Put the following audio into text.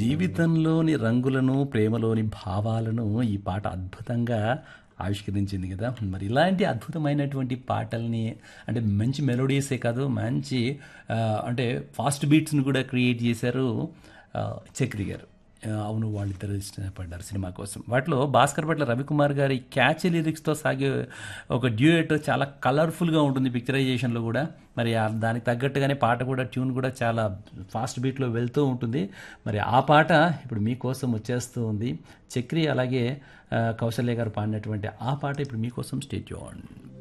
జీవితంలోని రంగులను ప్రేమలోని భావాలను ఈ పాట అద్భుతంగా ఆవిష్కరించింది కదా మరి ఇలాంటి అద్భుతమైనటువంటి పాటల్ని అంటే మంచి మెలోడీసే కాదు మంచి ఆ, అంటే ఫాస్ట్ బీట్స్ని కూడా క్రియేట్ చేశారు ఆ, చక్రి గారు ఆ, అవును వాళ్ళిద్దరు ఇష్టపడ్డారు సినిమా కోసం వాటిలో భాస్కర్ పట్ల రవికుమార్ గారి క్యాచ్ లిరిక్స్తో సాగే ఒక డ్యూయట్ చాలా కలర్ఫుల్గా ఉంటుంది పిక్చరైజేషన్లో కూడా మరి ఆ దానికి తగ్గట్టుగానే పాట కూడా ట్యూన్ కూడా చాలా ఫాస్ట్ బీట్లో వెళ్తూ ఉంటుంది మరి ఆ పాట ఇప్పుడు మీకోసం వచ్చేస్తూ ఉంది చక్రి అలాగే ఆ, కౌశల్య గారు పాడినటువంటి ఆ పాట ఇప్పుడు మీకోసం స్టేట్